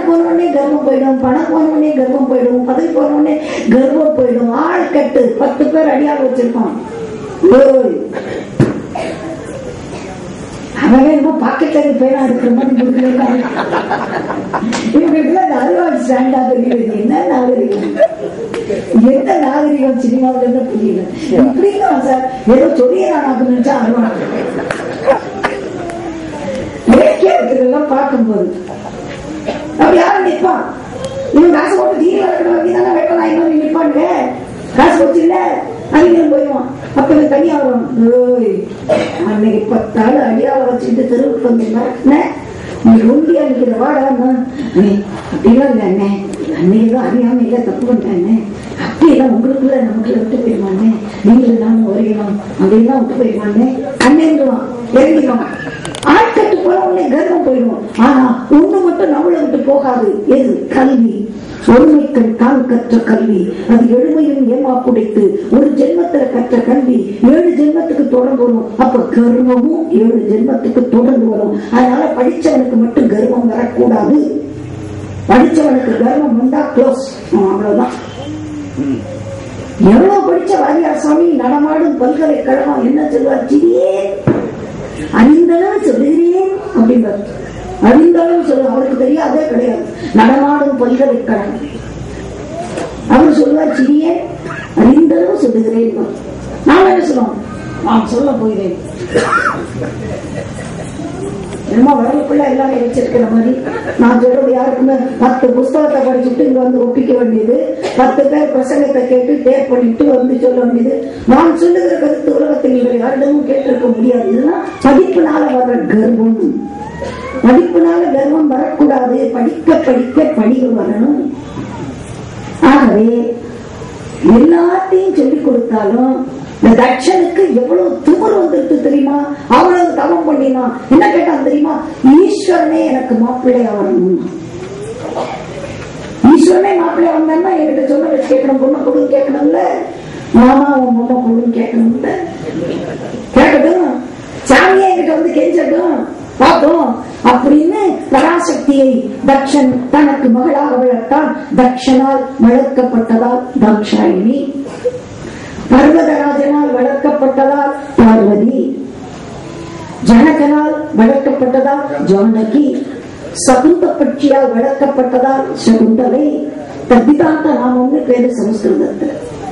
போனோடனே கர்ப்பம் போயிடும் பணம் போனோடனே கர்ப்பம் போயிடும் பதவி போனோடனே கர்ப்பம் போயிடும் ஆள் கட்டு பத்து பேர் அடியாள் வச்சிருப்பான் ஓய். அவன் என்னமோ பாக்கெட்ல இருந்து பேனா எடுக்கிற மாதிரி கொடுக்குறாங்க இவங்களுக்கு அந்த அறுவாள் ஸ்டாண்டா தெரியுது என்ன நாகரிகம் எந்த நாகரிகம் சினிமாவுல இருந்து புரியல இப்படிதான் சார் ஏதோ சொல்லியே நான் நினைச்சா அருவா இலக்கியத்துக்கெல்லாம் பார்க்கும்போது அப்ப யாரும் நிற்பான் இவன் காசு போட்டு தீனி வளர்க்கணும் அப்படிதானே வெட்டலாம் இன்னும் நிற்பானுங்க காசு போச்சு இல்ல அன்னைக்கு போயிடுவான் அப்ப இவன் தனியா வரும் ஓய் அன்னைக்கு பத்தாள் அடியால வச்சுட்டு தெருவுக்கு வந்து மிரட்டின நீ ஒண்டியா நிக்கிற வாடா அண்ணே அப்படிலாம் இல்லை அண்ணே அன்னைக்கு தான் அறியாம இல்ல தப்பு பண்ணிட்டேன் அப்படியெல்லாம் உங்களுக்குள்ள நமக்குள்ள விட்டு போயிடுவானே நீங்களும் நானும் வரையணும் அப்படிலாம் விட்டு போயிடுவானே அண்ணேங்குவான் இறங்கிடுவான் ஆட்கட்டு போல உடனே கர்வம் போயிடும் ஆனா ஒண்ணு மட்டும் நம்மளை விட்டு போகாது எது கல்வி ஒருமைக்கள் தான் கற்ற கல்வி அது எழுமையும் ஏமாப்புடைத்து ஒரு ஜென்மத்துல கற்ற கல்வி ஏழு ஜென்மத்துக்கு தொடர்ந்து வரும் அப்ப கர்வமும் ஏழு ஜென்மத்துக்கு தொடர்ந்து வரும் அதனால படிச்சவனுக்கு மட்டும் கர்வம் வரக்கூடாது படிச்சவனுக்கு கர்வம் வந்தா க்ளோஸ் அவ்வளவுதான் எவ்வளவு படிச்ச வாரியார் சாமி நடமாடும் பல்கலைக்கழகம் என்ன சொல்வார் சிறியே அறிந்தளவு சொல்லுகிறேன் அப்படின்றார் அறிந்தளவு சொல்லு அவருக்கு தெரியாதே கிடையாது நடமாடும் பல்கலைக்கழகம் அவர் சொல்வார் சிறியே அறிந்தளவு சொல்லுகிறேன் நாம் என்ன சொல்லுவோம் நான் சொல்ல போகிறேன் என்னமோ வரவுக்குள்ள எல்லாமே வச்சிருக்கிற மாதிரி நான் சொல்றது யாருக்குமே பத்து புஸ்தகத்தை படிச்சுட்டு இங்க வந்து ஒப்பிக்க வேண்டியது பத்து பேர் பிரசங்கத்தை கேட்டு டேப் பண்ணிட்டு வந்து சொல்ல வேண்டியது நான் சொல்லுகிற கருத்து உலகத்தில் நீங்கள் யாரிடமும் கேட்டிருக்க முடியாது இதெல்லாம் படிப்பினால வர்ற கர்வம் படிப்பினால கர்வம் வரக்கூடாது படிக்க படிக்க படிவு வரணும் ஆகவே எல்லாத்தையும் சொல்லிக் கொடுத்தாலும் இந்த தட்சனுக்கு எவ்வளவு துமர் வந்துருக்கு தெரியுமா அவ்வளவு தவம் பண்ணினான் என்ன கேட்டான் தெரியுமா ஈஸ்வரனே எனக்கு மாப்பிள்ளையா வரணும் ஈஸ்வரனே மாப்பிள்ளையா வந்தான்னா என்கிட்ட சொன்ன வச்சு கேட்கணும் பொண்ணு கொடுன்னு கேட்கணும்ல மாமா உன் பொண்ணை கொடுன்னு கேட்கணும்ல கேட்கட்டும் சாமியே என்கிட்ட வந்து கெஞ்சட்டும் பார்த்தோம் அப்படின்னு பராசக்தியை தக்ஷன் தனக்கு மகளாக வளர்த்தான் தக்ஷனால் வளர்க்கப்பட்டதால் தாக்ஷாயினி பர்வதராஜனால் வளர்க்கப்பட்டதால் பார்வதி ஜனகனால் வளர்க்கப்பட்டதால் ஜானகி சகுந்த பட்சியால் வளர்க்கப்பட்டதால் சகுந்தலை தப்பிதாந்த நாமம்னு பேரு சமஸ்கிருதத்துல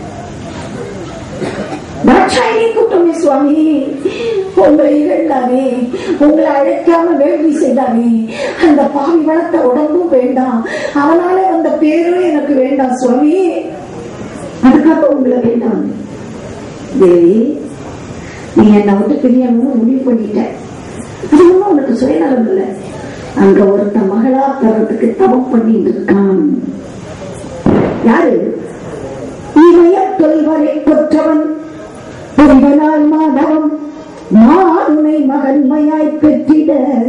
தாட்சாயினி கூட்டமே சுவாமி உங்களை இகழ்ந்தானே உங்களை அழைக்காம வேள்வி செய்தானே அந்த பாவி வளர்த்த உடம்பும் வேண்டாம் அவனால வந்த பேரும் எனக்கு வேண்டாம் சுவாமி அதுக்காக உங்களை வேண்டாம் தேவி நீ என்னை விட்டு பிரியணும்னு முடிவு பண்ணிட்ட அது ஒண்ணும் உனக்கு சுயநலம் இல்லை அங்க ஒருத்த மகளா தரத்துக்கு தவம் பண்ணிட்டு இருக்கான் யாரு இமய தொல்வரை கொற்றவன் பொறிவனால் மாதவம் மாதுணை மகன்மையாய் பெற்றிட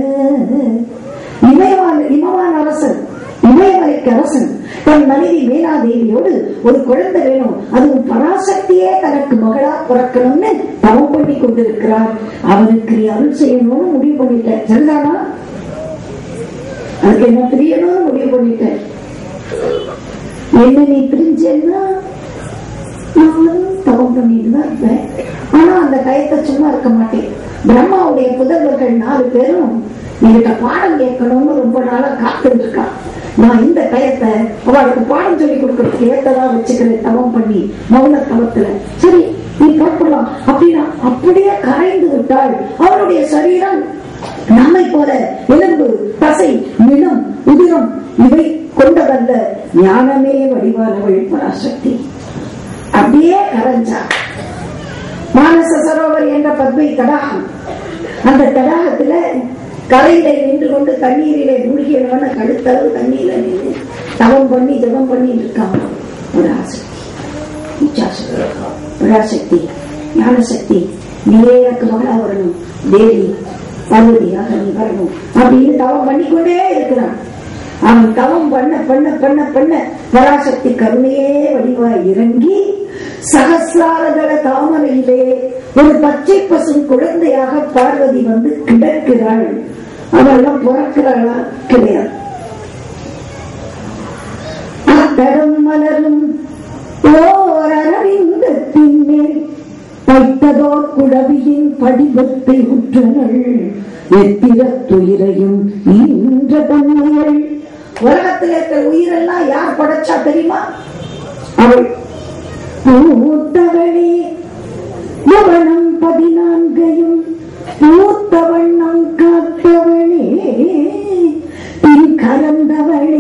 இமயவான் இமவான் அரசன் இமயமலைக்கு அரசன் தன் மனைவி மேனாதேவியோடு ஒரு குழந்தை வேணும் அதுவும் பராசக்தியே தனக்கு மகளா பிறக்கணும்னு தவம் பண்ணி கொண்டிருக்கிறார் அவனுக்கு நீ அருள் செய்யணும்னு முடிவு பண்ணிட்டேன் சரிதானா அதுக்கு என்ன பிரியணும்னு முடிவு பண்ணிட்டேன் என்ன நீ பிரிஞ்சேன்னா நானும் தவம் பண்ணிட்டு தான் இருப்பேன் ஆனா அந்த டயத்தை சும்மா இருக்க மாட்டேன் பிரம்மாவுடைய புதல்வர்கள் நாலு பேரும் என்கிட்ட பாடம் கேட்கணும்னு ரொம்ப நாளா காத்துட்டு இருக்கான் நான் இந்த டயத்தை அவளுக்கு பாடம் சொல்லி கொடுக்கறதுக்கு ஏத்ததா வச்சுக்கிறேன் தவம் பண்ணி மௌன தவத்துல சரி நீ புறப்படலாம் அப்படின்னா அப்படியே கரைந்து விட்டாள் அவளுடைய சரீரம் நம்மை போல எலும்பு தசை நிலம் உதிரம் இவை கொண்டதல்ல ஞானமே வடிவானவள் பராசக்தி அப்படியே கரைஞ்சா மானச சரோவர் என்ற பத்மை தடாகம் அந்த தடாகத்துல கரையில நின்று கொண்டு தண்ணீரிலே மூழ்கியவன கழுத்தளவு தண்ணீர்ல நின்று தவம் பண்ணி ஜபம் பண்ணி இருக்கான் ஒரு ஆசக்தி இச்சாசக்தி பராசக்தி ஞானசக்தி நீரே எனக்கு மகளா வரணும் தேவி பார்வதியாக நீ வரணும் அப்படின்னு தவம் பண்ணிக்கொண்டே இருக்கிறான் அவன் தவம் பண்ண பண்ண பண்ண பண்ண பராசக்தி கருணையே வடிவாய் இறங்கி சகசிராரதள தாமரையிலே ஒரு பச்சை பசும் குழந்தையாக பார்வதி வந்து கிடக்கிறாள் அவெல்லாம் பிறக்கிறாளா கிடையாது பிறவியின் படிவத்தை உற்றனள் எத்திர துயிரையும் ஈன்ற தன்மையள் உலகத்தில் இருக்கிற உயிரெல்லாம் யார் படைச்சா தெரியுமா அவள் பூத்தவளே யவனம் பதினான்கையும் பூத்த வண்ணம் காத்தவளே பின் கலந்தவளே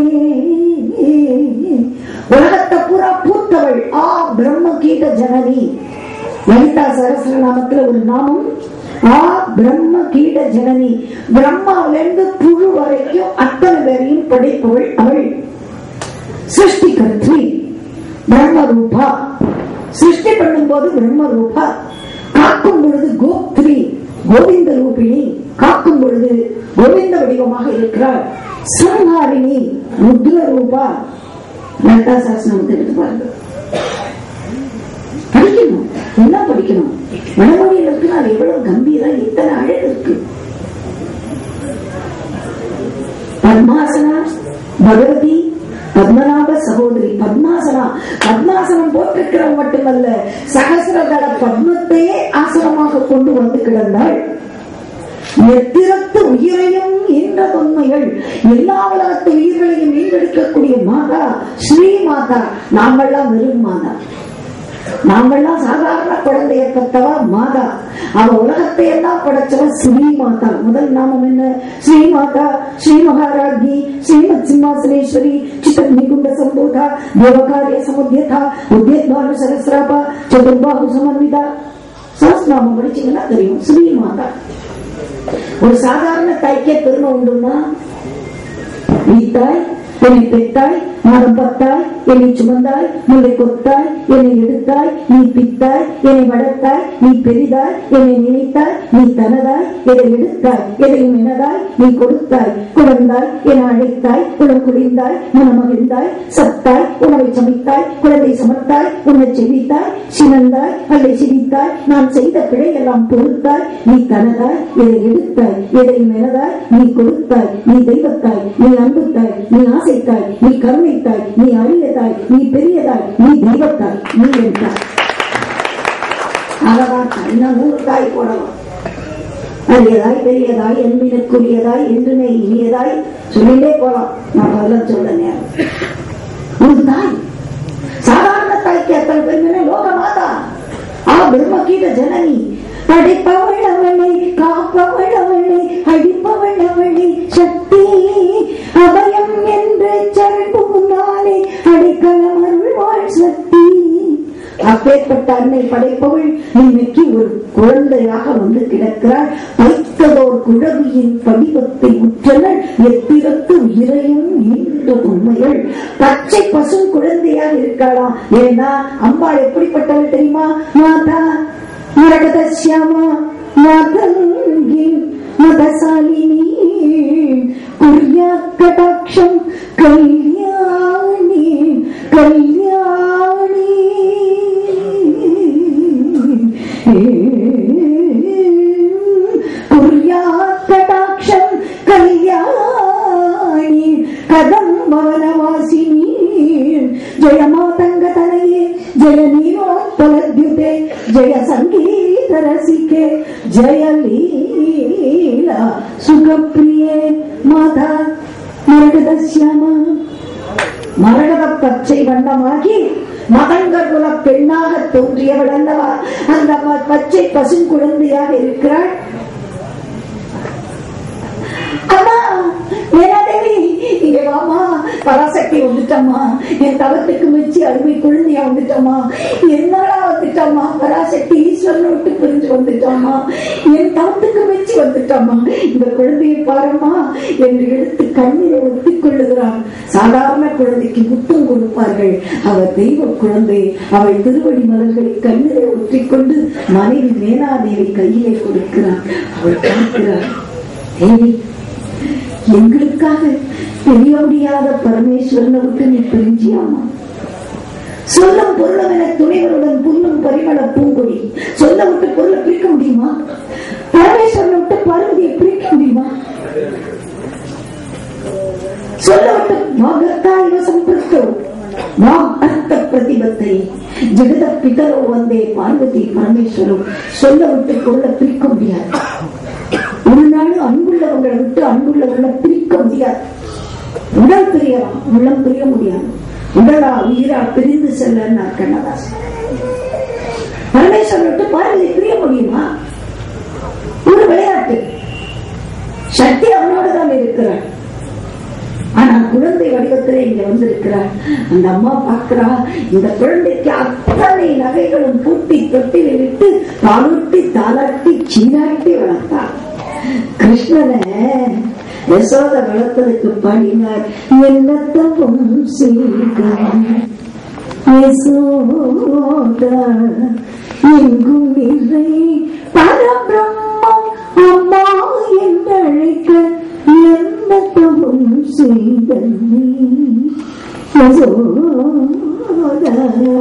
உலகத்தை பூரா பூத்தவள் ஆ பிரம்ம கீத ஜனனி லலிதா சரஸ்வரநாமத்துல ஒரு நாமம் ஆ பிரம்ம கீட ஜனனி பிரம்மாவில இருந்து புழு வரைக்கும் அத்தனை பேரையும் படைப்பவள் அவள் சிருஷ்டி கர்த்தி பிரம்ம ரூபா சிருஷ்டி பண்ணும் போது பிரம்ம ரூபா காக்கும் பொழுது கோத்ரி கோவிந்த ரூபிணி காக்கும் பொழுது கோவிந்த வடிவமாக இருக்கிறாள் சம்ஹாரிணி முத்ர ரூபா லலிதா சாஸ்திரம் எடுத்து பாருங்க படிக்கணும் என்ன படிக்கணும் வடமொழியில் இருக்குன்னா அது எவ்வளவு கம்பீரம் இத்தனை அழகு இருக்கு பத்மாசனா பகவதி பத்மநாப சகோதரி பத்மாசனா பத்மாசனம் போட்டிருக்கிறவங்க மட்டுமல்ல சகசிரதள பத்மத்தையே ஆசனமாக கொண்டு வந்து கிடந்தாள் எத்திரத்து உயிரையும் என்ற உண்மைகள் எல்லா உலகத்து உயிர்களையும் மீண்டெடுக்கக்கூடிய மாதா ஸ்ரீ மாதா நாமெல்லாம் வெறும் மாதா நாமெல்லாம் சாதாரண குழந்தைய பெற்றவ மாதா அவ உலகத்தை எல்லாம் படைச்சவ ஸ்ரீ மாதா முதல் நாமம் என்ன ஸ்ரீ மாதா ஸ்ரீ மகாராஜி ஸ்ரீமத் சிம்மாசனேஸ்வரி சித்த நிகுண்ட சம்பூதா தேவகாரிய சமுத்தியதா உத்யத்வான சகசிராபா சதுர்பாகு சமன்விதா சஹஸ்நாமம் படிச்சீங்கன்னா தெரியும் ஸ்ரீ மாதா ஒரு சாதாரண தாய்க்கே பெருமை உண்டுமா நீ தாய் என்னை பெற்றாய் மாதம் பத்தாய் என்னை சுமந்தாய் முல்லை கொத்தாய் என்னை எடுத்தாய் நீ பித்தாய் என்னை வளர்த்தாய் நீ பெரிதாய் என்னை நினைத்தாய் நீ தனதாய் எதை எடுத்தாய் எதையும் எனதாய் நீ கொடுத்தாய் குழந்தாய் என அழைத்தாய் குளம் குளிர்ந்தாய் மனமகிழ்ந்தாய் சத்தாய் உணவை சமைத்தாய் குழந்தை சமத்தாய் உன்னை செவித்தாய் சினந்தாய் அல்லை சிரித்தாய் நான் செய்த பிழை எல்லாம் பொறுத்தாய் நீ தனதாய் எதை எடுத்தாய் எதையும் எனதாய் நீ கொடுத்தாய் நீ தெய்வத்தாய் நீ அன்புத்தாய் நீ ஆசைத்தாய் நீ கருணைத்தாய் நீ அழியதாய் நீ பெரியதாய் நீ தெய்வத்தாய் நீ என்றாய் அழகாய் இன்னும் நூறு தாய் போடலாம் அரியதாய் பெரியதாய் என்பினுக்குரியதாய் என்றுமே இனியதாய் சொல்லிட்டே போலாம் நான் பதில சொல்ல நேரம் ஒரு தாய் சாதாரண தாய்க்கு அத்தனை பெருமையில லோக மாதா ஆ பிரம்மகீத ஜனனி படைப்பவள் அவளை காப்பவள் அவளை அடிப்பவள் அவளை சக்தி அபயம் என்று சரண் முன்னாலே அடைக்கலம் அருள்வாள் சக்தி அப்பேற்பட்ட அன்னை படைப்பவள் இன்னைக்கு ஒரு குழந்தையாக வந்து கிடக்கிறாள் வைத்ததோர் குழவியின் படிவத்தை உற்றனள் எத்திரத்து உயிரையும் ஈன்ற உண்மைகள் பச்சை பசு குழந்தையாக இருக்கலாம் ஏன்னா அம்பாள் எப்படிப்பட்டவள் தெரியுமா மாதா மரகதசியாமா மாதங்கி மதசாலினி குர்யா கடாட்சம் கல்யாணி கல்யாணி குர்யா கடாட்சம் கல்யாணி கதம்பவனவாசினி ஜய மாதங்க தனையே ஜய நீரோத்பலத்யுதே ஜய சங்கீத ரசிகே ஜய லீலா சுகப்பிரியே மாதா மரகதஸ்யாமா மரகத பச்சை வண்ணமாகி மதங்க குல பெண்ணாக தோன்றியவள் அல்லவா அந்த ம- பச்சை பசும் குழந்தையாக இருக்கிறாள் அம்மா வேணாதேவி இங்க வாமா பராசக்தி வந்துட்டம்மா என் தவத்துக்கு மிச்சி அருமை குழந்தையா வந்துட்டம்மா என்னடா வந்துட்டம்மா பராசக்தி ஈஸ்வரனை விட்டு பிரிஞ்சு வந்துட்டம்மா என் தவத்துக்கு மிச்சி வந்துட்டம்மா இந்த குழந்தையை பாரும்மா என்று எடுத்து கண்ணீரை ஒத்திக் கொள்ளுகிறான் சாதாரண குழந்தைக்கு முத்தம் கொடுப்பார்கள் அவர் தெய்வ குழந்தை அவள் திருவடி மலர்களை கண்ணீரை ஒற்றிக்கொண்டு மனைவி மேனாதேவி கையிலே கொடுக்கிறார் அவள் பார்க்கிறார் தேவி எங்களுக்காக தெரிய முடியாத பரமேஸ்வரனை விட்டு நீ பிரிஞ்சியாமா சொல்லும் பொருளும் என துணைவருடன் புல்லும் பரிமள பூங்கொடி சொல்ல விட்டு பொருளை பிரிக்க முடியுமா பரமேஸ்வரனை விட்டு பார்வதியை பிரிக்க முடியுமா சொல்ல விட்டு வாகத்தா இவ சம்பிருஷ்டோ வாம் அர்த்த பிரதிபத்தி வடிவத்தை ஜெகத பிதரோ வந்தே பார்வதி பரமேஸ்வரும் சொல்ல விட்டு கொள்ள பிரிக்க முடியாது ஒரு நாள் அன்புள்ளவங்களை விட்டு அன்புள்ளவர்களை பிரிக்க முடியாது உடல் பிரியலாம் உள்ளம் பிரிய முடியாது உடலா உயிரா பிரிந்து செல்ல கண்ணதாசன் பரமேஸ்வரன் விட்டு பார்வதி பிரிய முடியுமா ஒரு விளையாட்டு சக்தி அவனோடு தான் இருக்கிறான் ஆனா குழந்தை வடிவத்திலே இங்க வந்திருக்கிறார் அந்த அம்மா பார்க்கிறா இந்த குழந்தைக்கு அத்தனை நகைகளும் பூட்டி தொட்டில விட்டு தாளுட்டி தாளாட்டி சீராட்டி வளர்த்தா கிருஷ்ணனை யசோத வளர்த்ததுக்கு பாடினார் என்னத்தவும் செய்தான் யசோதா எங்கும் இல்லை பரபிரம்மம் அம்மா என்றழைக்க என்ன தவம் செய்த நீ யசோதா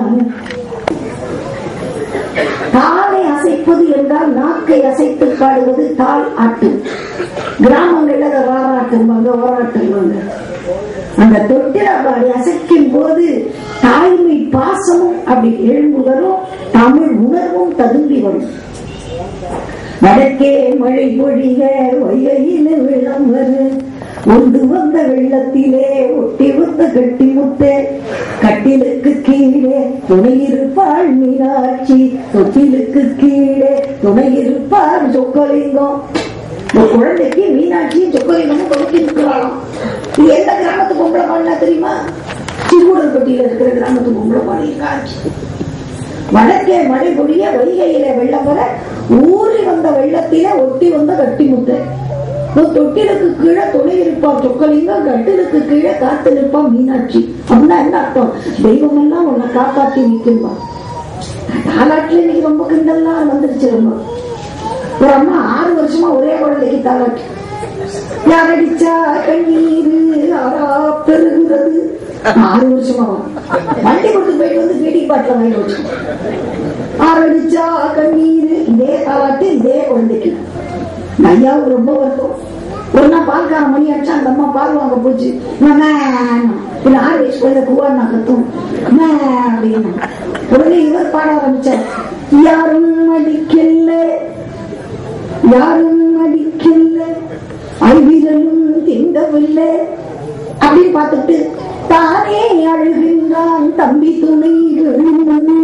தாளை அசைப்பது என்றால் நாக்கை அசைத்து பாடுவது தாள் ஆட்டு கிராமங்கள்ல அதை வாராட்டுவாங்க ஓராட்டுவாங்க அந்த தொட்டில பாடி அசைக்கும் போது தாய்மை பாசமும் அப்படி எழுந்து வரும் தமிழ் உணர்வும் ததும்பி வரும் வடக்கே மழை பொழிக ஒய்யில வெள்ளம் வரு ஒன்று வந்த வெள்ளத்திலே ஒட்டி வந்த கட்டி முத்தே கட்டிலுக்கு கீழே துணையிருப்பாள் மீனாட்சி தொட்டிலுக்கு கீழே துணையிருப்பாள் சொக்கலிங்கம் ஒரு குழந்தைக்கு மீனாட்சியும் சொக்கலிங்கமும் கொடுத்து இருக்கிறாளாம் இது எந்த கிராமத்து பொம்பளை பாடினா தெரியுமா சிறுகுடல்பட்டியில இருக்கிற கிராமத்து பொம்பளை பாடியிருக்காச்சு வடக்கே மழை பொழிய வைகையில வெள்ளம் வர ஊறி வந்த வெள்ளத்திலே ஒட்டி வந்த கட்டி முத்தை தொட்டிலுக்கு கீழே துணை இருப்பா சொக்கலிங்கம் கட்டிலுக்கு கீழே காத்து நிற்பா மீனாட்சி அப்படின்னா என்ன அர்த்தம் தெய்வம் எல்லாம் உன்னை காப்பாத்தி நிற்கும்பா தாலாட்டுல இன்னைக்கு ரொம்ப கிண்டல்லாம் வந்துருச்சு ரொம்ப ஒரு அம்மா ஆறு வருஷமா ஒரே குழந்தைக்கு தாலாட்டு யாரடிச்சா கண்ணீர் ஆறா பெருகுறது ஆறு வருஷமா வண்டி கொடுத்து போயிட்டு வந்து பீடி பாட்டில வாங்கி வச்சு ஆரடிச்சா கண்ணீர் இதே தாலாட்டு இதே குழந்தைக்கு இந்த ஐயாவுக்கு ரொம்ப வருத்தம் ஒரு நாள் பால்கார மணி அடிச்சா அந்த அம்மா பால் வாங்க போச்சு இல்ல ஆறு வயசு குழந்தை கூவாண்ணா கத்தும் மே அப்படின்னு உடனே இவர் பாட ஆரம்பிச்சார் யாரும் அடிக்கல யாரும் அடிக்கல ஐவிரலும் திண்டவில்லை அப்படின்னு பார்த்துட்டு தானே அழுகின்றான் தம்பி துணை விழுந்தது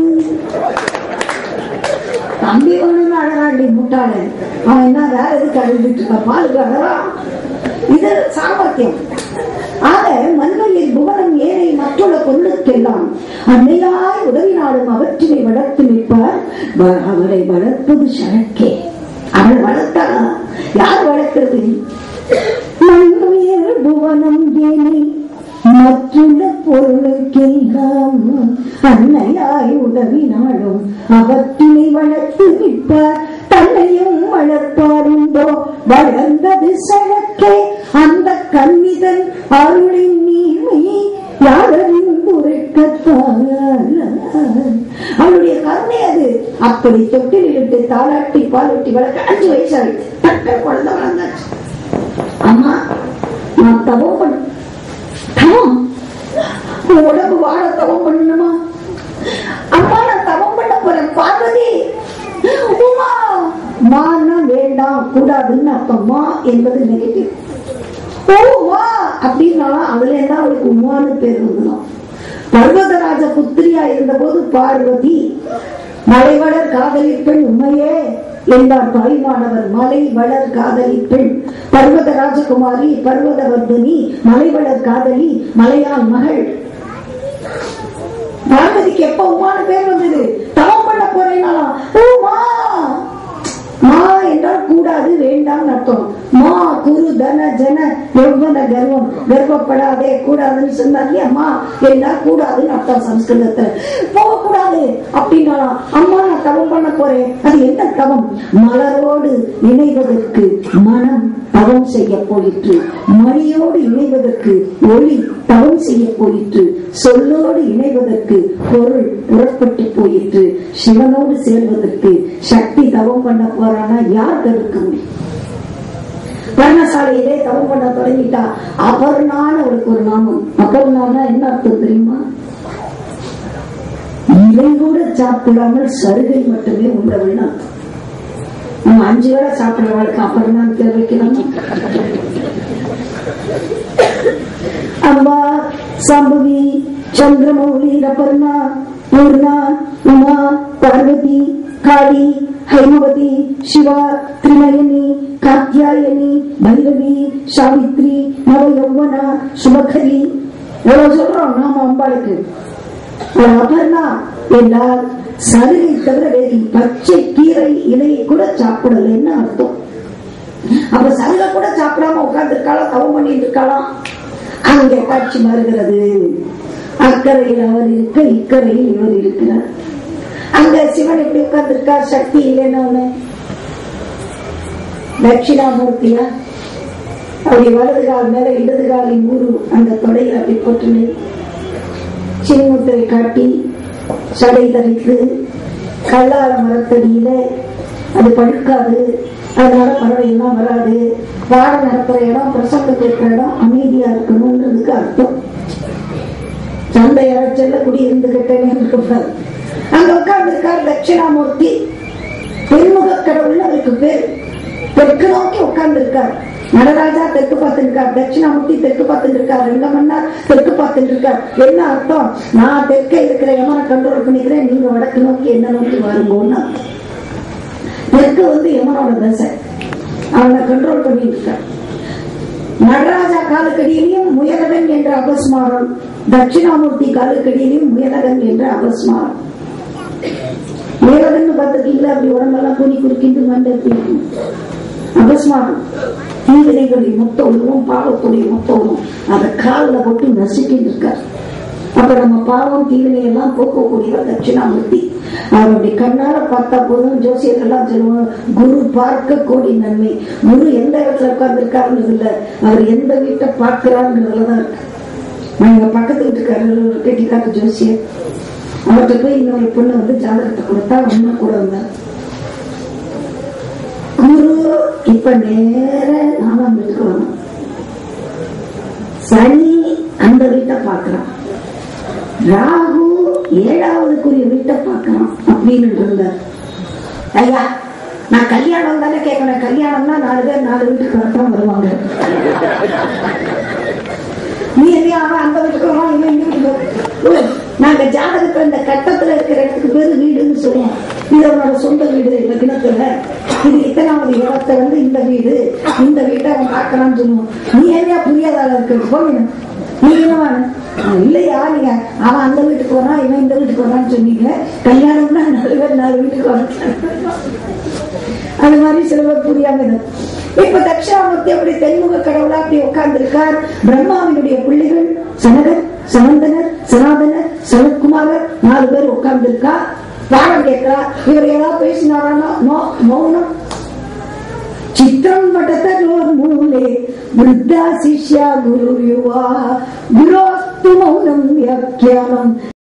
தம்பி ஒண்ணு அழகாண்டி முட்டாளு அவன் என்ன வேற எதுக்கு அழுதுட்டு இருக்க பாலுக்கு அழகான் இது சாமர்த்தியம் ஆக மண்மையில் புவனம் ஏனை மற்றுள்ள பொருளுக்கெல்லாம் அன்னையாய் உதவி நாடும் அவற்றினை வளர்த்து நிற்பார் வ- அவரை வளர்ப்பது சழக்கே அவள் வளர்த்தா யார் வளர்க்கிறது மண்மையில் புவனம் ஏனை மற்றுள்ள பொருளுக்கெல்லாம் அன்னையாய் உதவி நாடும் அவற்றினை வளர்த்து நிற்பார் தன்னையும் வளர்ப்பாருண்டோ வளர்ந்தது சழக்கே அந்த கன்னிதன் அருளின் நீமை யாரறிந்துரைக்கத்தான் அவளுடைய கருணை அது அப்படி தொட்டில் இட்டு தாளாட்டி பாலூட்டி வளர்க்க அஞ்சு வயசாகி தக்க குழந்தை வளர்ந்தாச்சு அம்மா நான் தவம் பண்ண தவம் உன் உடம்பு வாழ தவம் பண்ணணுமா அம்மா நான் தவம் பண்ண போறேன் பார்வதி உமா மான்னா வேண்டாம் கூடாதுன்னு அர்த்தம் மா என்பது நெகட்டிவ் ஓ வா அப்படின்னா அதுல என்ன அவளுக்கு உமான்னு பேர் வந்துடும் பர்வதராஜ புத்திரியா இருந்தபோது பார்வதி மலைவளர் காதலி பெண் உண்மையே என்றார் தாய்மானவர் மலை வளர் காதலி பெண் பர்வத ராஜகுமாரி பர்வதவர்தனி மலைவளர் காதலி மலையாள் மகள் பார்வதிக்கு எப்ப உமான பேர் வந்தது தவம் பண்ண போறேனாலாம் உமா மா என்றால் கூடாது வேண்டாம் அர்த்தம் மா குரு தன ஜன எவ்வன கர்வம் கர்வப்படாதே கூடாதுன்னு சொன்னாங்க அம்மா என்ன கூடாதுன்னு அர்த்தம் சம்ஸ்கிருதத்துல போக கூடாது அப்படின்னாலாம் அம்மா நான் தவம் பண்ண போறேன் அது என்ன தவம் மலரோடு இணைவதற்கு மனம் தவம் செய்ய போயிற்று மணியோடு இணைவதற்கு ஒளி தவம் செய்ய போயிற்று சொல்லோடு இணைவதற்கு பொருள் புறப்பட்டு போயிற்று சிவனோடு சேர்வதற்கு சக்தி தவம் பண்ண போறானா யார் தடுக்க முடியும் பர்ணசாலையிலே தவம் பண்ண தொடங்கிட்டா அபர்ணான்னு அவளுக்கு ஒரு நாமம் அபர்ணானா என்ன அர்த்தம் தெரியுமா இதை கூட சாப்பிடாமல் சருகை மட்டுமே உண்டவள் நம்ம அஞ்சு வேளை சாப்பிடுறவளுக்கு அப்புறம் தான் பேர் வைக்கணும் அம்பா சம்பவி சந்திரமௌலி ரபர்ணா பூர்ணா உமா பார்வதி காளி ஹைமவதி சிவா திரிநயனி காத்தியாயனி பைரவி சாவித்ரி நவ யௌவனா சுபகரி எவ்வளவு சொல்றோம் நாம அம்பாளுக்கு ஒரு அபர்ணா என்றால் சருகை தவிர வேறு பச்சை கீரை இலையை கூட சாப்பிடலைன்னு அர்த்தம் அப்ப சருகை கூட சாப்பிடாம உட்கார்ந்து இருக்காளாம் தவம் பண்ணிட்டு இருக்காளாம் அங்கே காட்சி மாறுகிறது அக்கறையில் அவர் இருக்க இக்கரையில் இவர் இருக்கிறார் அங்க சிவன் எப்படி உட்கார்ந்து இருக்கார் சக்தி இல்லைன்னு ஒண்ணு தட்சிணாமூர்த்தியா அப்படி வலது கால் மேல இடது காலின் ஊரு அந்த தொடையில் அப்படி போட்டுனை சின்முத்திரை காட்டி சடை தரித்து கல்லார மரத்தடியில அது படுக்காது அதனால பறவை எல்லாம் வராது வாழ நடக்கிற இடம் பிரசங்க கேட்கிற இடம் அமைதியா இருக்கணும்ன்றதுக்கு அர்த்தம் சந்தை அரைச்சல்ல குடி இருந்துகிட்டேன்னு இருப்பார் அங்க உட்கார்ந்து இருக்கார் தட்சிணாமூர்த்தி பெருமுக கடவுள்னு அவருக்கு பேர் தெற்கு நோக்கி உட்கார்ந்து இருக்கார் நடராஜா தெற்கு பார்த்து இருக்கார் தட்சிணாமூர்த்தி தெற்கு பார்த்து இருக்கார் ரெங்கமன்னார் தெற்கு பார்த்து இருக்கார் என்ன அர்த்தம் நான் தெற்கே இருக்கிற யமனை கண்ட்ரோல் பண்ணிக்கிறேன் நீங்க வடக்கு நோக்கி என்ன நோக்கி வருங்கன்னு அர்த்தம். தெற்கு வந்து யமனோட தசை அவனை கண்ட்ரோல் பண்ணிட்டு இருக்கார் நடராஜா காலுக்கடியிலையும் முயலகன் என்ற அபஸ்மாரம் தட்சிணாமூர்த்தி காலுக்கடியிலையும் முயலகன் என்ற அபஸ்மாரம் முயலகன் பார்த்துருக்கீங்களா அப்படி உடம்பெல்லாம் கூனி குறுக்கிட்டு மண்டை இருக்கும் அபஸ்மாரம் தீவினைகளுடைய மொத்த உருவம் பாவத்துடைய மொத்த உருவம் அதை காலில் போட்டு நசுக்கிட்டு இருக்கார் அப்ப நம்ம பாவம் தீவினை எல்லாம் போக்கக்கூடியவர் தட்சிணாமூர்த்தி அவருடைய கண்ணால பார்த்தா போதும் ஜோசியர்கள்லாம் சொல்லுவாங்க குரு பார்க்க கோடி நன்மை குரு எந்த இடத்துல உட்கார்ந்து இருக்காருன்றது இல்ல அவர் எந்த வீட்டை பார்க்கிறாருன்றதுலதான் இருக்கு நான் எங்க பக்கத்து வீட்டுக்காரர் ஒரு கெட்டிக்காட்டு ஜோசியர் அவர்கிட்ட போய் இன்னொரு பொண்ணு வந்து ஜாதகத்தை கொடுத்தா ஒண்ணு கூட வந்தார் குரு இப்ப நேர நாலாம் வீட்டுக்கு வரணும் சனி அந்த வீட்டை பார்க்கிறான் ராகு ஏழாவதுக்குரிய வீட்டை பார்க்கணும் அப்படின்னு இருந்தார் ஐயா நான் கல்யாணம் தானே கேட்கணும் கல்யாணம்னா நாலு பேர் நாலு வீட்டுக்கு வரத்தான் வருவாங்க நீ என்ன அவன் அந்த வீட்டுக்கு வருவான் இவன் இந்த வீட்டுக்கு வருவான். ஓ, நாங்க ஜாதகத்துல இந்த கட்டத்துல இருக்கிற இடத்துக்கு பேரு வீடுன்னு சொல்லுவோம் இது அவனோட சொந்த வீடு இந்த கிணத்துல இது இத்தனாவது இடத்தை வந்து இந்த வீடு இந்த வீட்டை அவன் பார்க்கலாம்னு சொல்லுவோம் நீ என்ன புரியாத ஆளா இருக்கு போங்க நீ என்னவான இல்லையா நீங்க அவன் அந்த வீட்டுக்கு வரான் இவன் இந்த வீட்டுக்கு வரான்னு சொன்னீங்க கல்யாணம்னா நாலு பேர் நாலு வீட்டுக்கு வரான் அது மாதிரி சில பேர் புரியாம இருக்கு. இப்ப தட்சிணாமூர்த்தி அப்படி தென்முக கடவுளா அப்படி உட்கார்ந்து இருக்கார் பிரம்மாவினுடைய பிள்ளைகள் சனகர் சனந்தனர் சனாதனர் சனத்குமாரர் நாலு பேர் உட்கார்ந்து இருக்கா பாடம் கேட்கிறா இவர் ஏதாவது பேசினாரானா நோ மௌனம் ಚಿತ್ರಂ ಪಠತನೋರ್ಮೂಲೆ ವೃದ್ಧ ಶಿಷ್ಯ ಗುರು ಯುವ ಗುರೋಸ್ತು ಮೌನಂ ವ್ಯಾಖ್ಯಾನಂ